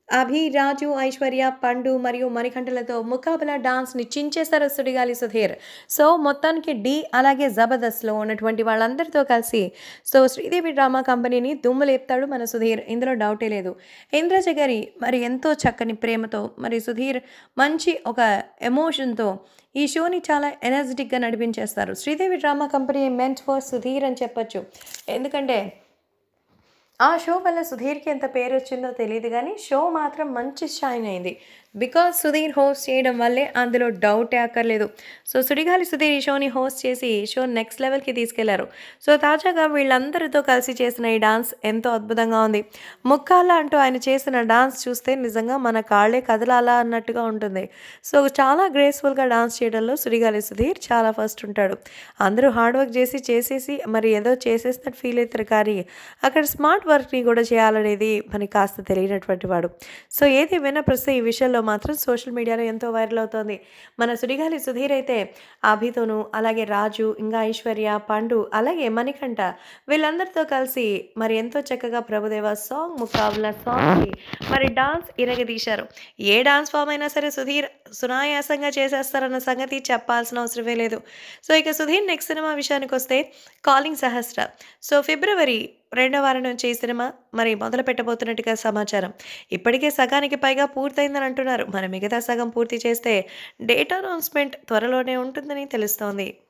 అభి, రాజు, ఐశ్వర్య, పండు మరియు మణికంఠలతో ముకాబలా డాన్స్‌ని చించేశారు సుడిగాలి సుధీర్. సో, మొత్తానికి 'ఢీ' అలాగే 'జబర్దస్త్‌లో' ఉన్నటువంటి వాళ్ళందరితో కలిసి సో, శ్రీదేవి డ్రామా కంపెనీని దుమ్ము లేపుతాడు మన సుధీర్. ఇందులో డౌటే లేదు. ఇంద్రజ గారి మరి ఎంతో చక్కని ప్రేమతో మరి సుధీర్ మంచి ఒక ఎమోషన్‌తో ఈ షోని చాలా ఎనర్జిటిక్‌గా నడిపించేస్తారు. శ్రీదేవి డ్రామా కంపెనీ మెంట్ ఫర్ సుధీర్ అని చెప్పొచ్చు. ఎందుకంటే ఆ షో వల్ల సుధీర్‌కి ఎంత పేరొచ్చిందో తెలీదు గానీ, షో మాత్రం మంచి షైన్ అయింది. బికాజ్ సుధీర్ హోస్ట్ చేయడం వల్లే అందులో డౌటే అక్కర్లేదు. సో, సుడిగాలి సుధీర్ ఈ షోని హోస్ట్ చేసి ఈ షోని నెక్స్ట్ లెవెల్‌కి తీసుకెళ్లారు. సో, తాజాగా వీళ్ళందరితో కలిసి చేసిన ఈ డాన్స్ ఎంతో అద్భుతంగా ఉంది. ముక్కాలా అంటూ ఆయన చేసిన డాన్స్ చూస్తే నిజంగా మన కాళ్ళే కదలాలా అన్నట్టుగా ఉంటుంది. సో, చాలా గ్రేస్‌ఫుల్‌గా డాన్స్ చేయడంలో సుడిగాలి సుధీర్ చాలా ఫస్ట్ ఉంటాడు. అందరూ హార్డ్ వర్క్ చేసి చేసేసి మరి ఏదో చేసేసినట్టు ఫీల్ అవుతారు కానీ, అక్కడ స్మార్ట్ వర్క్‌ని కూడా చేయాలనేది మనకి కాస్త తెలియనటువంటి వాడు. సో, ఏది ఏమైనా ప్రస్తుతం ఈ విషయంలో మాత్రం సోషల్ మీడియాలో ఎంతో వైరల్ అవుతోంది. మన సుడిగాలి సుధీర్ అయితే అభితోనూ, అలాగే రాజు, ఇంకా ఐశ్వర్య, పండు, అలాగే మణికంఠ వీళ్ళందరితో కలిసి మరి ఎంతో చక్కగా ప్రభుదేవా సాంగ్ ముకాబలా సాంగ్‌కి మరి డాన్స్ ఇరగదీశారు. ఏ డాన్స్ ఫామ్ అయినా సరే సుధీర్ సునాయాసంగా చేసేస్తారన్న సంగతి చెప్పాల్సిన అవసరమే లేదు. సో, ఇక సుధీర్ నెక్స్ట్ సినిమా విషయానికొస్తే 'కాలింగ్ సహస్ర' సో, ఫిబ్రవరి రెండో వారం నుంచి ఈ సినిమా మరి మొదలు పెట్టబోతున్నట్టుగా సమాచారం. ఇప్పటికే సగానికి పైగా పూర్తయిందని అంటున్నారు. మరి మిగతా సగం పూర్తి చేస్తే డేట్ అనౌన్స్‌మెంట్ త్వరలోనే ఉంటుందని తెలుస్తోంది.